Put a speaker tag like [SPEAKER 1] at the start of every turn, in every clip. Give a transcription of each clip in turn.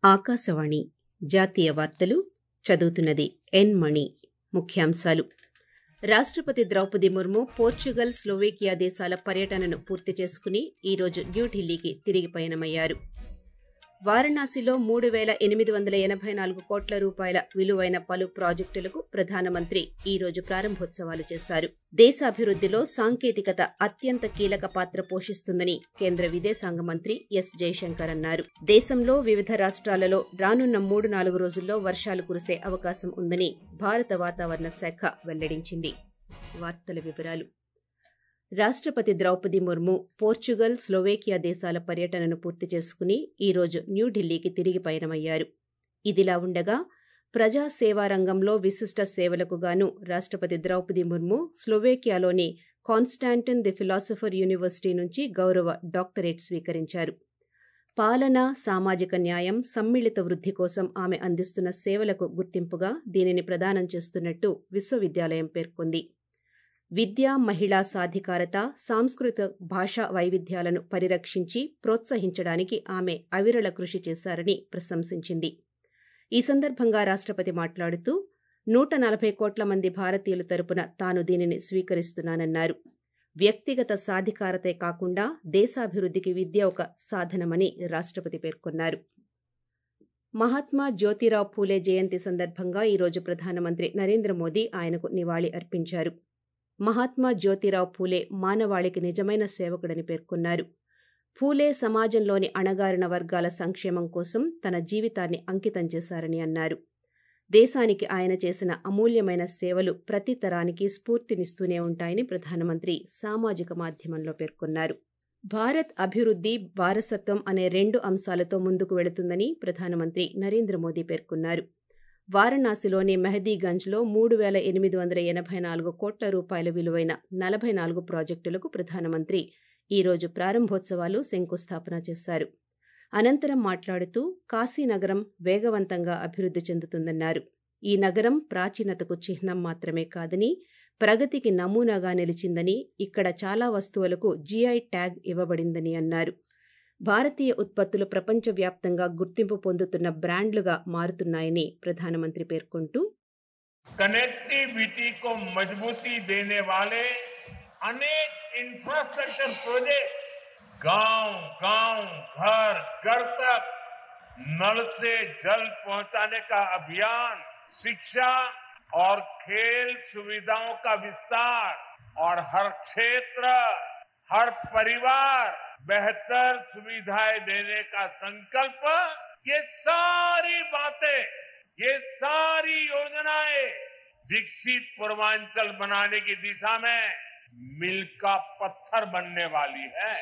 [SPEAKER 1] ఆకాశవాణి జాతీయ వార్తలు చదువుతున్నది ఎన్ మణి ముఖ్యాంశాలు రాష్ట్రపతి ద్రౌపది ముర్ము పోర్చుగల్ స్లోవేకియా దేశాల పర్యటనను పూర్తి చేసుకుని ఈరోజు న్యూఢిల్లీకి తిరిగి పయనమయ్యారు వారణాసిలో మూడు వేల ఎనిమిది వందల ఎనభై నాలుగు కోట్ల రూపాయల విలువైన పలు ప్రాజెక్టులకు ప్రధానమంత్రి ఈ రోజు ప్రారంభోత్సవాలు చేశారు దేశాభివృద్దిలో సాంకేతికత అత్యంత కీలక పాత్ర పోషిస్తుందని కేంద్ర విదేశాంగ మంత్రి ఎస్ జైశంకర్ అన్నారు దేశంలో వివిధ రాష్ట్రాలలో రానున్న మూడు నాలుగు రోజుల్లో వర్షాలు కురిసే అవకాశం ఉందని భారత వాతావరణ శాఖ వెల్లడించింది వార్తల వివరాలు రాష్ట్రపతి ద్రౌపది ముర్ము పోర్చుగల్ స్లోవేకియా దేశాల పర్యటనను పూర్తి చేసుకుని ఈరోజు న్యూఢిల్లీకి తిరిగి పయనమయ్యారు ఇదిలా ఉండగా ప్రజా సేవా రంగంలో విశిష్ట సేవలకు గాను రాష్ట్రపతి ద్రౌపది ముర్ము స్లోవేకియాలోని కాన్స్టాంటిన్ ది ఫిలాసఫర్ యూనివర్సిటీ నుంచి గౌరవ డాక్టరేట్ స్వీకరించారు పాలన సామాజిక న్యాయం సమ్మిళిత వృద్ధి కోసం ఆమె అందిస్తున్న సేవలకు గుర్తింపుగా దీనిని ప్రదానం చేస్తున్నట్టు విశ్వవిద్యాలయం పేర్కొంది విద్య మహిళా సాధికారత సాంస్కృతిక భాషా వైవిధ్యాలను పరిరక్షించి ప్రోత్సహించడానికి ఆమె అవిరళ కృషి చేశారని ప్రశంసించింది ఈ సందర్భంగా రాష్ట్రపతి మాట్లాడుతూ నూట నలభై కోట్ల మంది భారతీయుల తరపున తాను దీనిని స్వీకరిస్తున్నానన్నారు వ్యక్తిగత సాధికారతే కాకుండా దేశాభివృద్ధికి విద్య ఒక సాధనమని రాష్ట్రపతి పేర్కొన్నారు మహాత్మా జ్యోతిరావు పూలే జయంతి సందర్భంగా ఈరోజు ప్రధానమంత్రి నరేంద్ర మోదీ ఆయనకు నివాళి అర్పించారు మహాత్మా జ్యోతిరావు పూలే మానవాళికి నిజమైన సేవకుడని పేర్కొన్నారు పూలే సమాజంలోని అణగారిన వర్గాల సంక్షేమం కోసం తన జీవితాన్ని అంకితం చేశారని అన్నారు దేశానికి ఆయన చేసిన అమూల్యమైన సేవలు ప్రతి తరానికి స్ఫూర్తినిస్తూనే ఉంటాయని ప్రధానమంత్రి సామాజిక మాధ్యమంలో పేర్కొన్నారు భారత్ అభివృద్ధి వారసత్వం అనే రెండు అంశాలతో ముందుకు వెళుతుందని ప్రధానమంత్రి నరేంద్ర మోదీ పేర్కొన్నారు వారణాసిలోని మెహదీగంజ్లో మూడు వేల ఎనిమిది వందల ఎనభై నాలుగు కోట్ల రూపాయల విలువైన నలభై నాలుగు ప్రాజెక్టులకు ప్రధానమంత్రి ఈరోజు ప్రారంభోత్సవాలు శంకుస్థాపన చేశారు అనంతరం మాట్లాడుతూ కాశీనగరం వేగవంతంగా అభివృద్ధి చెందుతుందన్నారు ఈ నగరం ప్రాచీనతకు చిహ్నం మాత్రమే కాదని ప్రగతికి నమూనాగా నిలిచిందని ఇక్కడ చాలా వస్తువులకు జీఐ ట్యాగ్ ఇవ్వబడిందని అన్నారు భారతీయ ఉత్పత్తులు ప్రపంచవ్యాప్తంగా గుర్తింపు పొందుతున్న బ్రాండ్లుగా మారుతున్నాయని ప్రధానమంత్రి పేర్కొంటూ
[SPEAKER 2] कनेक्टिविटी को मजबूती देने वाले अनेक इंफ्रास्ट्रक्चर प्रोजेक्ट गांव गांव घर घर तक नल से जल पहुंचाने का अभियान शिक्षा और खेल सुविधाओं का विस्तार और हर क्षेत्र हर परिवार बेहतर सुविधाएं देने का संकल्प ये सारी बातें ये सारी योजनाएं विकसित पूर्वांचल बनाने की दिशा में मिल का पत्थर बनने वाली है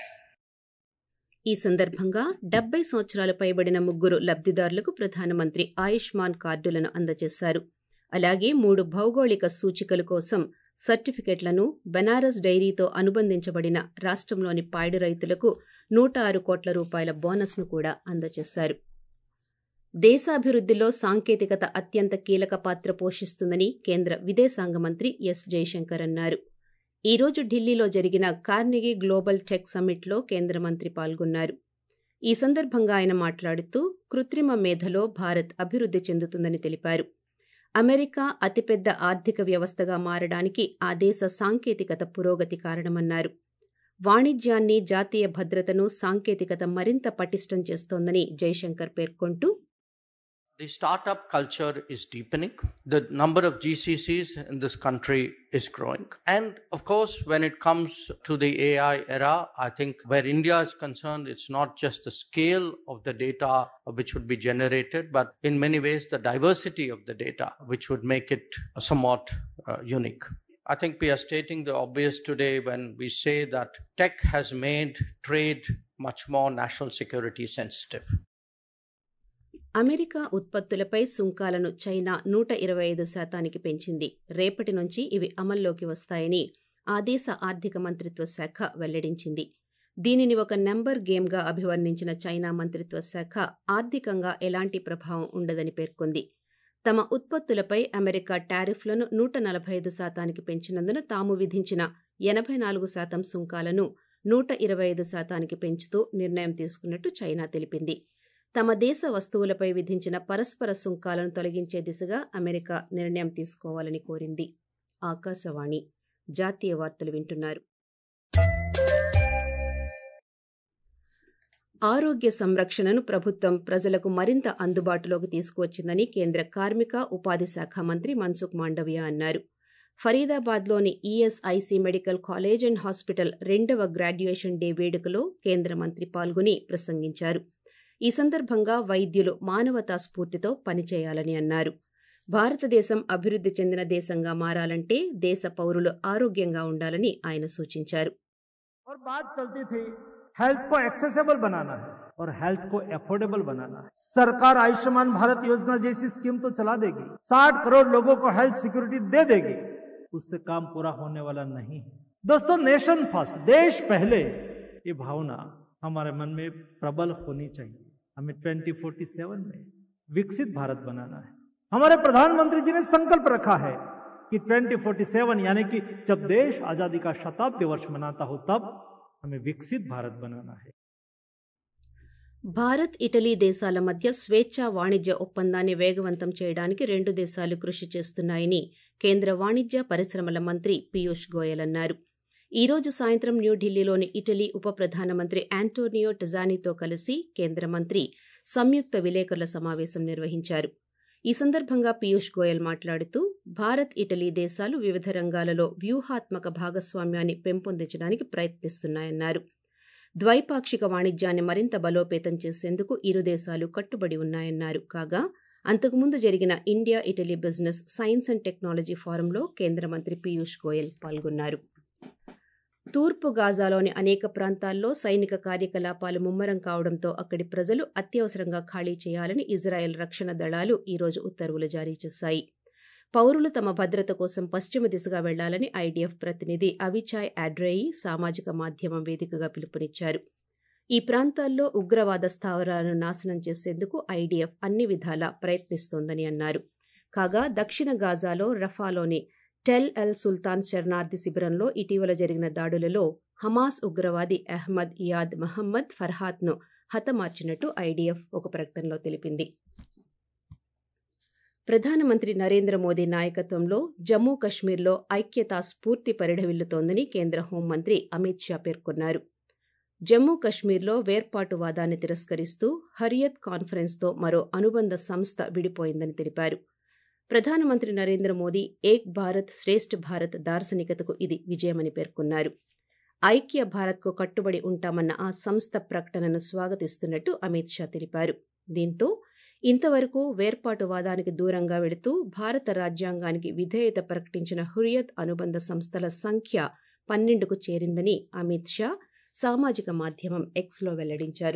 [SPEAKER 1] ఈ సందర్భంగా డెబ్బై సంవత్సరాలు పైబడిన ముగ్గురు లబ్దిదారులకు ప్రధానమంత్రి ఆయుష్మాన్ కార్డులను అందజేశారు అలాగే మూడు భౌగోళిక సూచికల కోసం సర్టిఫికెట్లను బెనారస్ డైరీతో అనుబంధించబడిన రాష్ట్రంలోని పాడి రైతులకు నూట ఆరు కోట్ల రూపాయల బోనస్ను కూడా అందజేశారు దేశాభివృద్దిలో సాంకేతికత అత్యంత కీలక పాత్ర పోషిస్తుందని కేంద్ర విదేశాంగ మంత్రి ఎస్ జైశంకర్ అన్నారు ఈ రోజు ఢిల్లీలో జరిగిన కార్నెగీ గ్లోబల్ టెక్ సమ్మిట్లో కేంద్ర మంత్రి పాల్గొన్నారు ఈ సందర్భంగా ఆయన మాట్లాడుతూ కృత్రిమ మేధలో భారత్ అభివృద్ధి చెందుతుందని తెలిపారు అమెరికా అతిపెద్ద ఆర్థిక వ్యవస్థగా మారడానికి ఆ దేశ సాంకేతికత పురోగతి కారణమన్నారు వాణిజ్యాన్ని జాతీయ భద్రతను సాంకేతికత మరింత పటిష్టం చేస్తోందని జైశంకర్ పేర్కొంటూ
[SPEAKER 3] The startup culture is deepening. The number of GCCs in this country is growing. And of course, when it comes to the AI era, I think where India is concerned, it's not just the scale of the data which would be generated, but in many ways the diversity of the data which would make it somewhat uh, unique. I think we are stating the obvious today when we say that tech has made trade much more national security sensitive.
[SPEAKER 1] America ఉత్పత్తులపై సుంకాలను China నూట ఇరవై ఐదు శాతానికి పెంచింది రేపటి నుంచి ఇవి అమల్లోకి వస్తాయని ఆ దేశ ఆర్థిక మంత్రిత్వ శాఖ వెల్లడించింది దీనిని ఒక నెంబర్ గేమ్గా అభివర్ణించిన చైనా మంత్రిత్వ శాఖ ఆర్థికంగా ఎలాంటి ప్రభావం ఉండదని పేర్కొంది తమ ఉత్పత్తులపై అమెరికా టారిఫ్లను నూట నలభై ఐదు శాతానికి పెంచినందున తాము విధించిన ఎనభై నాలుగు శాతం సుంకాలను నూట ఇరవై ఐదు శాతానికి పెంచుతూ నిర్ణయం తీసుకున్నట్టు చైనా తెలిపింది తమ దేశ వస్తువులపై విధించిన పరస్పర సుంకాలను తొలగించే దిశగా అమెరికా నిర్ణయం తీసుకోవాలని కోరింది ఆకాశవాణి జాతీయ వార్తలు వింటున్నారు ఆరోగ్య సంరక్షణను ప్రభుత్వం ప్రజలకు మరింత అందుబాటులోకి తీసుకువచ్చిందని కేంద్ర కార్మిక ఉపాధి శాఖ మంత్రి మన్సుఖ్ మాండవియా అన్నారు ఫరీదాబాద్లోని ESIC medical college and hospital రెండవ గ్రాడ్యుయేషన్ డే వేడుకలో కేంద్ర మంత్రి పాల్గొని ప్రసంగించారు ఈ సందర్భంగా వైద్యులు మానవతా స్ఫూర్తితో పనిచేయాలని అన్నారు భారతదేశం అభివృద్ధి చెందిన దేశంగా మారాలంటే దేశ పౌరులు ఆరోగ్యంగా ఉండాలని ఆయన సూచించారు
[SPEAKER 4] और बात चलती थी हेल्थ को एक्सेसिबल बनाना है और हेल्थ को एफोर्डेबल बनाना है सरकार आयुष्मान भारत योजना जैसी स्कीम तो चला देगी 60 करोड़ लोगों को हेल्थ सिक्योरिटी दे देगी उससे काम पूरा होने वाला नहीं है दोस्तों नेशन फर्स्ट देश पहले ये भावना हमारे मन में प्रबल होनी चाहिए हमें 2047 में विकसित भारत बनाना है हमारे प्रधानमंत्री जी ने संकल्प रखा है कि 2047 यानी कि जब देश आजादी का शताब्दी वर्ष मनाता हो तब हमें विकसित भारत बनाना है
[SPEAKER 1] భారత్ ఇటలీ దేశాల మధ్య స్వేచ్ఛా వాణిజ్య ఒప్పందాన్ని వేగవంతం చేయడానికి రెండు దేశాలు కృషి చేస్తున్నాయని కేంద్ర వాణిజ్య పరిశ్రమల మంత్రి పీయూష్ గోయల్ అన్నారు ఈ రోజు సాయంత్రం న్యూఢిల్లీలోని ఇటలీ ఉప ప్రధానమంత్రి యాంటోనియో టజానీతో కలిసి కేంద్ర మంత్రి సంయుక్త విలేకరుల సమావేశం నిర్వహించారు ఈ సందర్భంగా పీయూష్ గోయల్ మాట్లాడుతూ భారత్ ఇటలీ దేశాలు వివిధ రంగాలలో వ్యూహాత్మక భాగస్వామ్యాన్ని పెంపొందించడానికి ప్రయత్నిస్తున్నాయన్నారు ద్వైపాక్షిక వాణిజ్యాన్ని మరింత బలోపేతం చేసేందుకు ఇరు దేశాలు కట్టుబడి ఉన్నాయన్నారు కాగా అంతకుముందు జరిగిన India Italy business science and technology ఫోరంలో కేంద్ర మంత్రి పీయూష్ గోయల్ పాల్గొన్నారు తూర్పు గాజాలోని అనేక ప్రాంతాల్లో సైనిక కార్యకలాపాలు ముమ్మరం కావడంతో అక్కడి ప్రజలు అత్యవసరంగా ఖాళీ చేయాలని ఇజ్రాయెల్ రక్షణ దళాలు ఈరోజు ఉత్తర్వులు జారీ చేశాయి పౌరులు తమ భద్రత కోసం పశ్చిమ దిశగా వెళ్లాలని ఐడీఎఫ్ ప్రతినిధి అవిచాయ్ ఆడ్రేయి సామాజిక మాధ్యమం వేదికగా పిలుపునిచ్చారు ఈ ప్రాంతాల్లో ఉగ్రవాద స్థావరాలను నాశనం చేసేందుకు ఐడీఎఫ్ అన్ని విధాలా ప్రయత్నిస్తోందని అన్నారు కాగా దక్షిణ గాజాలో రఫాలోని టెల్ ఎల్ సుల్తాన్ శరణార్థి శిబిరంలో ఇటీవల జరిగిన దాడులలో హమాస్ ఉగ్రవాది అహ్మద్ ఇయాద్ మహమ్మద్ ఫర్హాత్ను హతమార్చినట్టు ఐడీఎఫ్ ఒక ప్రకటనలో తెలిపింది ప్రధానమంత్రి నరేంద్ర మోదీ నాయకత్వంలో జమ్మూ కశ్మీర్లో ఐక్యతా స్ఫూర్తి పరిఢవిల్లుతోందని కేంద్ర హోంమంత్రి అమిత్ షా పేర్కొన్నారు జమ్మూ కశ్మీర్లో వేర్పాటువాదాన్ని తిరస్కరిస్తూ హరియత్ కాన్ఫరెన్స్తో మరో అనుబంధ సంస్థ విడిపోయిందని తెలిపారు ప్రధానమంత్రి నరేంద్ర మోదీ ఏక్ భారత్ శ్రేష్ఠ భారత్ దార్శనికతకు ఇది విజయమని పేర్కొన్నారు ఐక్య భారత్కు కట్టుబడి ఉంటామన్న ఆ సంస్థ ప్రకటనను స్వాగతిస్తున్నట్టు అమిత్ షా తెలిపారు దీంతో ఇంతవరకు వేర్పాటువాదానికి దూరంగా వెళుతూ భారత రాజ్యాంగానికి విధేయత ప్రకటించిన హురియత్ అనుబంధ సంస్థల సంఖ్య పన్నెండుకు చేరిందని అమిత్ షా సామాజిక మాధ్యమం ఎక్స్లో వెల్లడించారు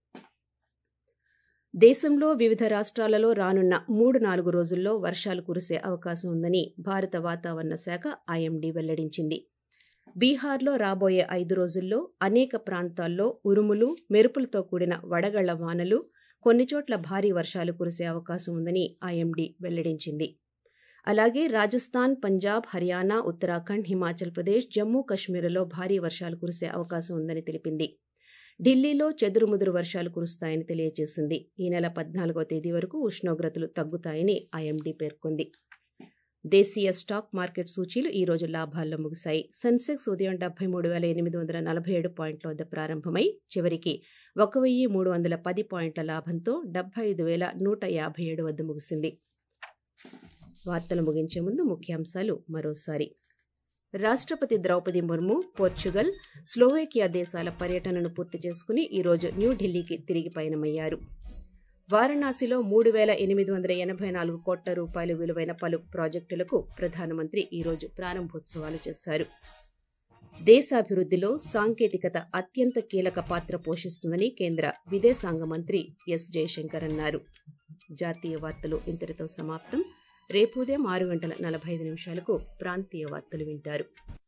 [SPEAKER 1] దేశంలో వివిధ రాష్ట్రాలలో రానున్న మూడు నాలుగు రోజుల్లో వర్షాలు కురిసే అవకాశం ఉందని భారత వాతావరణ శాఖ ఐఎండీ వెల్లడించింది బీహార్లో రాబోయే ఐదు రోజుల్లో అనేక ప్రాంతాల్లో ఉరుములు మెరుపులతో కూడిన వడగళ్ల వానలు కొన్ని చోట్ల భారీ వర్షాలు కురిసే అవకాశం ఉందని ఐఎండీ వెల్లడించింది అలాగే రాజస్థాన్ పంజాబ్ హర్యానా ఉత్తరాఖండ్ హిమాచల్ ప్రదేశ్ జమ్మూ కశ్మీర్లో భారీ వర్షాలు కురిసే అవకాశం ఉందని తెలిపింది ఢిల్లీలో చెదురుముదురు వర్షాలు కురుస్తాయని తెలియజేసింది ఈ నెల పద్నాలుగో తేదీ వరకు ఉష్ణోగ్రతలు తగ్గుతాయని ఐఎండీ పేర్కొంది దేశీయ స్టాక్ మార్కెట్ సూచీలు ఈ రోజు లాభాల్లో ముగిశాయి సెన్సెక్స్ ఉదయం డెబ్బై మూడు వేల ఎనిమిది వందల నలభై ఏడు పాయింట్ల వద్ద ప్రారంభమై చివరికి ఒక వెయ్యి మూడు వందల పది పాయింట్ల లాభంతో డెబ్బై ఐదు వేల నూట యాభై ఏడు వద్ద ముగిసింది వార్తలు ముగించే ముందు ముఖ్యాంశాలు మరోసారి రాష్ట్రపతి ద్రౌపది ముర్ము పోర్చుగల్ స్లోవేకియా దేశాల పర్యటనను పూర్తి చేసుకుని ఈరోజు న్యూఢిల్లీకి తిరిగి పయనమయ్యారు వారణాసిలో మూడు వేల ఎనిమిది వందల ఎనభై నాలుగు కోట్ల రూపాయల విలువైన పలు ప్రాజెక్టులకు ప్రధానమంత్రి ఈరోజు ప్రారంభోత్సవాలు చేశారు దేశాభివృద్ధిలో సాంకేతికత అత్యంత కీలక పాత్ర పోషిస్తుందని కేంద్ర విదేశాంగ మంత్రి ఎస్ జయశంకర్ అన్నారు జాతీయ వార్తలు ఇంతటితో సమాప్తం రేపు ఉదయం ఆరు గంటల నలభై ఐదు నిమిషాలకు ప్రాంతీయ వార్తలు వింటారు